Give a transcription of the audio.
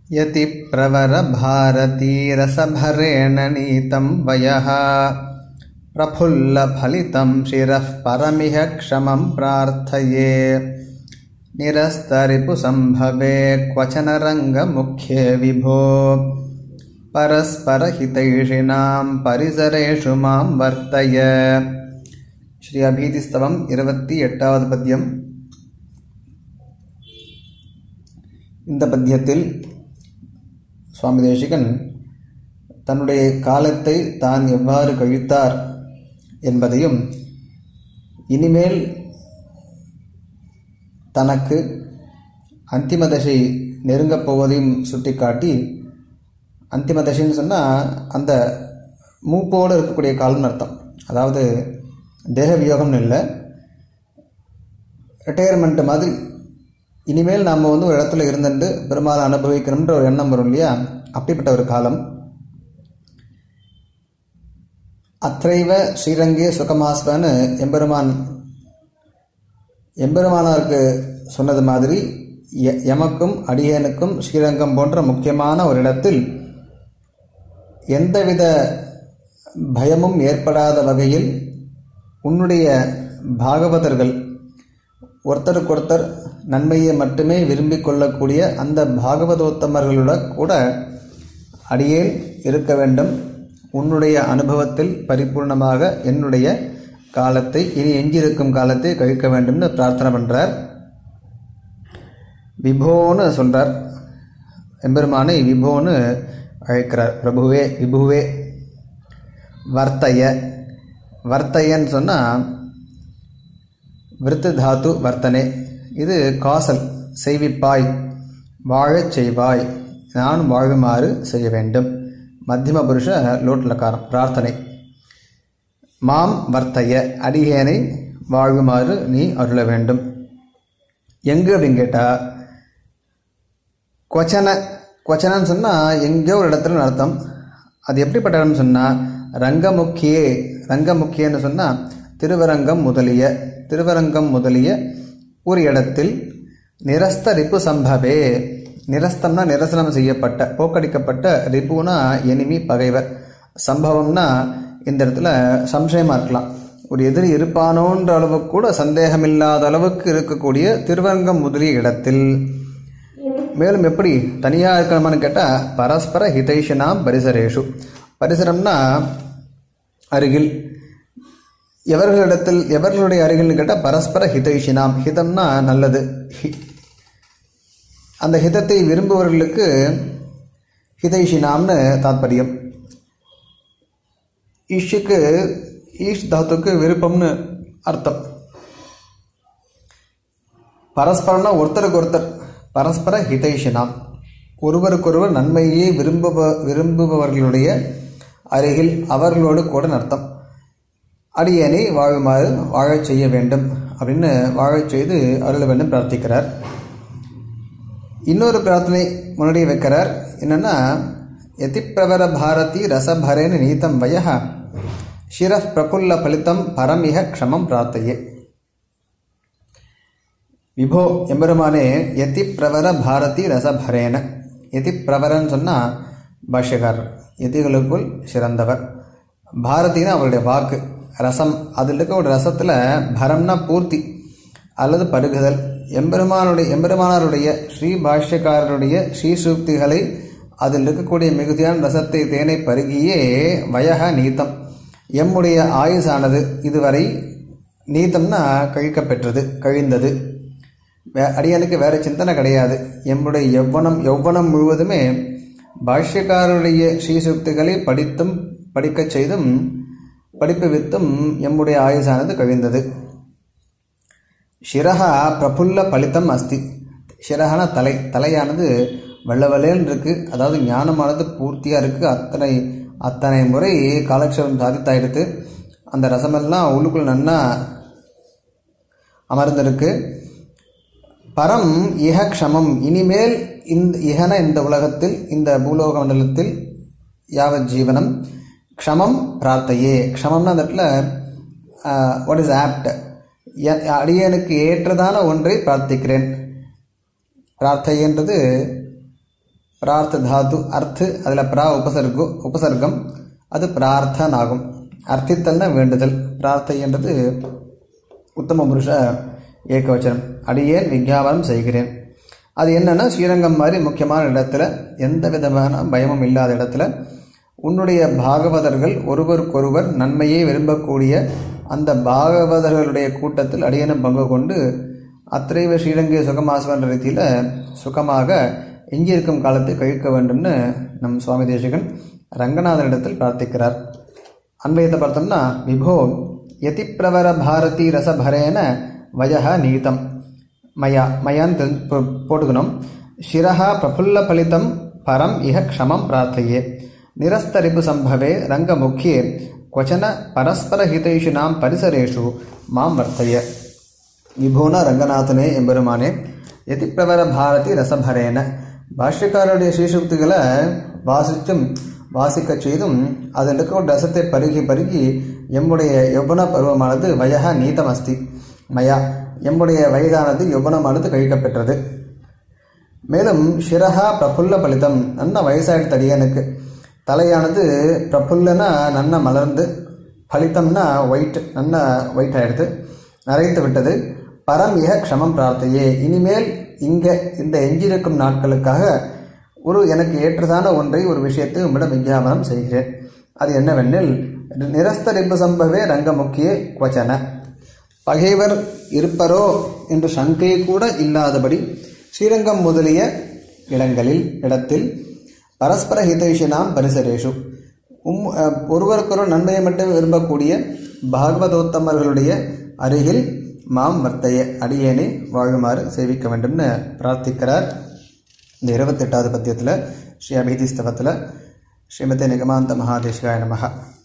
यतिप्रवरभारतीरसभरेण नीतं वयः प्रफुल्लफलितं शिरः परमिह क्षमं प्रार्थये निरस्तरिपुसम्भवे क्वचन रङ्गमुख्ये विभो परस्परहितैषिणां परिसरेषु मां वर्तय ஸ்ரீ அபீதிஸ்தவம் இருபத்தி எட்டாவது பத்தியம் இந்த பத்தியத்தில் சுவாமி தேசிகன் தன்னுடைய காலத்தை தான் எவ்வாறு கழித்தார் என்பதையும் இனிமேல் தனக்கு அந்திம தசை நெருங்கப் போவதையும் சுட்டிக்காட்டி அந்திம தசைன்னு சொன்னால் அந்த மூப்போடு இருக்கக்கூடிய காலம்னு அர்த்தம் அதாவது தேக வியோகம்னு இல்லை ரிட்டையர்மெண்ட் மாதிரி இனிமேல் நாம் வந்து ஒரு இடத்துல இருந்துட்டு பெருமாளை அனுபவிக்கணுன்ற ஒரு எண்ணம் வரும் இல்லையா அப்படிப்பட்ட ஒரு காலம் அத்தைவ ஸ்ரீரங்கே சுகமாஸ்வன்னு எம்பெருமான் எம்பெருமானாருக்கு சொன்னது மாதிரி எமக்கும் அடியனுக்கும் ஸ்ரீரங்கம் போன்ற முக்கியமான ஒரு இடத்தில் எந்தவித பயமும் ஏற்படாத வகையில் உன்னுடைய பாகவதர்கள் ஒருத்தருக்கொருத்தர் நன்மையை மட்டுமே விரும்பிக் கொள்ளக்கூடிய அந்த பாகவதோத்தமர்களோட கூட அடியேன் இருக்க வேண்டும் உன்னுடைய அனுபவத்தில் பரிபூர்ணமாக என்னுடைய காலத்தை இனி எஞ்சியிருக்கும் காலத்தை கழிக்க வேண்டும்னு பிரார்த்தனை பண்ணுறார் விபோன்னு சொல்கிறார் எம்பெருமானை விபோன்னு அழைக்கிறார் பிரபுவே விபுவே வர்த்தய வர்த்தையன்னு சொன்னால் விருத்து தாத்து வர்த்தனை இது காசல் செய்விப்பாய் வாழச் செய்வாய் நான் வாழுமாறு செய்ய வேண்டும் மத்தியம புருஷ லோட்லக்காரம் பிரார்த்தனை மாம் வர்த்தைய அடிகேனை வாழுமாறு நீ அருள வேண்டும் எங்கு அப்படின்னு கேட்டால் கொச்சனை கொச்சனன்னு சொன்னால் எங்கேயோ ஒரு இடத்துல அர்த்தம் அது எப்படிப்பட்ட இடம்னு சொன்னால் ரங்கமுக்கியே ரங்கமுக்கியன்னு சொன்னால் திருவரங்கம் முதலிய திருவரங்கம் முதலிய ஒரு இடத்தில் நிரஸ்த ரிப்பு சம்பவே நிரஸ்தம்னா நிரசனம் செய்யப்பட்ட போக்கடிக்கப்பட்ட ரிப்புனா எனிமி பகைவர் சம்பவம்னா இந்த இடத்துல சம்சயமாக இருக்கலாம் ஒரு எதிரி இருப்பானோன்ற அளவுக்கு கூட சந்தேகமில்லாத அளவுக்கு இருக்கக்கூடிய திருவரங்கம் முதலிய இடத்தில் மேலும் எப்படி தனியாக இருக்கணுமான்னு கேட்டால் பரஸ்பர ஹிதைஷனாம் பரிசரேஷு பரிசரம்னா அருகில் எவர்களிடத்தில் எவர்களுடைய அருகில்னு கேட்டால் பரஸ்பர ஹிதைஷினாம் ஹிதம்னா நல்லது ஹி அந்த ஹிதத்தை விரும்புபவர்களுக்கு ஹிதைஷினாம்னு தாத்பரியம் ஈஷுக்கு ஈஷ் தாத்துக்கு விருப்பம்னு அர்த்தம் பரஸ்பரம்னா ஒருத்தருக்கு ஒருத்தர் பரஸ்பர ஹிதைஷினாம் ஒருவருக்கொருவர் நன்மையே விரும்புப விரும்புபவர்களுடைய அருகில் அவர்களோடு கூட அர்த்தம் அடியனை வாழுமாறு வாழச் செய்ய வேண்டும் அப்படின்னு வாழச் செய்து அருள வேண்டும் பிரார்த்திக்கிறார் இன்னொரு பிரார்த்தனை முன்னாடி வைக்கிறார் என்னென்னா எதிப்பிரவர பாரதி ரசபரேன நீத்தம் வயா ஷிரஃப் பிரபுல்ல பலித்தம் பரமிக க்ஷமம் பிரார்த்தையே விபோ எம்பெருமானே எதி பிரவர பாரதி ரசபரேன எதி பிரவரன்னு சொன்னால் பாஷ்யக்காரர் எதிகளுக்குள் சிறந்தவர் பாரதினா அவருடைய வாக்கு ரசம் அதில் இருக்க ஒரு ரசத்தில் பரம்னா பூர்த்தி அல்லது பருகுதல் எம்பெருமானுடைய எம்பெருமானாருடைய ஸ்ரீ பாஷ்யக்காரருடைய ஸ்ரீசூக்திகளை அதில் இருக்கக்கூடிய மிகுதியான ரசத்தை தேனை பருகியே வயக நீத்தம் எம்முடைய ஆயுசானது இதுவரை நீத்தம்னா கழிக்கப்பெற்றது கழிந்தது வே அடியனுக்கு வேறு சிந்தனை கிடையாது எம்முடைய எவ்வனம் எவ்வனம் முழுவதுமே பாஷ்யக்காரருடைய ஸ்ரீசுக்திகளை படித்தும் படிக்கச் செய்தும் படிப்புவித்தும் எம்முடைய ஆயுசானது கழிந்தது ஷிரஹா பிரபுல்ல பலித்தம் அஸ்தி ஷிரஹான தலை தலையானது வெள்ளவெளேன்னு இருக்குது அதாவது ஞானமானது பூர்த்தியாக இருக்குது அத்தனை அத்தனை முறை காலக்ஷேபம் சாதித்தாயிடுத்து அந்த ரசமெல்லாம் உள்ளுக்குள் நன்னா அமர்ந்திருக்கு பரம் இஹ க்ஷமம் இனிமேல் இந்த இஹன இந்த உலகத்தில் இந்த பூலோக மண்டலத்தில் யாவத் ஜீவனம் க்ஷமம் பிரார்த்தையே க்ஷமம்னா அந்த இடத்துல வாட் இஸ் ஆப்ட் அடியனுக்கு ஏற்றதான ஒன்றை பிரார்த்திக்கிறேன் பிரார்த்தைன்றது பிரார்த்த தாத்து அர்த்து அதில் பிரா உபசர்கு உபசர்க்கம் அது பிரார்த்தன் ஆகும் அர்த்தித்தல்னா வேண்டுதல் பிரார்த்தை என்றது உத்தம புருஷ ஏகவச்சனம் அடியேன் விஞ்ஞாபனம் செய்கிறேன் அது என்னன்னா ஸ்ரீரங்கம் மாதிரி முக்கியமான இடத்துல எந்த விதமான பயமும் இல்லாத இடத்துல உன்னுடைய பாகவதர்கள் ஒருவருக்கொருவர் நன்மையை விரும்பக்கூடிய அந்த பாகவதர்களுடைய கூட்டத்தில் அடியனும் பங்கு கொண்டு அத்திரைவ ஸ்ரீரங்கிய சுகமாசுவன்ற ரீதியில் சுகமாக எஞ்சியிருக்கும் காலத்தை கழிக்க வேண்டும்னு நம் சுவாமி தேசிகன் ரங்கநாதனிடத்தில் பிரார்த்திக்கிறார் அன்வயத்தை பார்த்தோம்னா விபோ யதிப்பிரவர பாரதி ரசபரேன வயஹ நீதம் மயா மயான்னு தெரிஞ்சு போ- போட்டுக்கணும் சிரஹா பிரபுல்ல பலிதம் பரம் இஹ க்ஷமம் பிரார்த்தையே நிரஸ்தரிபு சம்பவே ரங்கமுக்கியே क्वचन பரஸ்பரஹிதைஷினாம் பரிசரேஷு மாம் வர்த்தய விபோன ரங்கநாதனே எம்பெருமானே யதிப்பிரவர பாரதி ரசபரேன பாஷ்யக்காரருடைய ஸ்ரீசுக்திகளை வாசிச்சும் வாசிக்க செய்தும் அதில் இருக்க ஒரு ரசத்தை பருகி பருகி எம்முடைய யௌவன பருவமானது வயக நீதம் அஸ்தி மயா எம்முடைய வயதானது யௌவனமானது கழிக்கப்பெற்றது மேலும் சிரஹா பிரபுல்ல பலிதம் நல்ல வயசாயிடுத்து அடியனுக்கு தலையானது பிரபுல்லனா நன்ன மலர்ந்து பலித்தம்னா ஒயிட் நன்ன ஒயிட் ஆயிடுது நரைத்து விட்டது பரம் இக க்ஷமம் பிரார்த்தையே இனிமேல் இங்க இந்த எஞ்சிருக்கும் நாட்களுக்காக ஒரு எனக்கு ஏற்றதான ஒன்றை ஒரு விஷயத்தை உம்மிடம் விஞ்ஞாபனம் செய்கிறேன் அது என்னவெனில் நிரஸ்தரிப்பு சம்பவே ரங்கமுக்கிய குவச்சன பகைவர் இருப்பரோ என்ற சங்கை கூட இல்லாதபடி ஸ்ரீரங்கம் முதலிய இடங்களில் இடத்தில் பரஸ்பர ஹிதைஷினாம் பரிசரேஷு உம் அஹ், ஒருவருக்கொருவர் நன்மையை மட்டும் விரும்பக்கூடிய பாகவதோத்தமர்களுடைய அருகில் மாம் வர்த்தைய அடியேனை வாழுமாறு சேவிக்க வேண்டும்னு பிரார்த்திக்கிறார் இந்த இருபத்தெட்டாவது பத்தியத்தில் ஸ்ரீ அபிதி ஸ்தவத்தில் ஸ்ரீமதி நிகமாந்த மகாதேஷ்காய நமஹ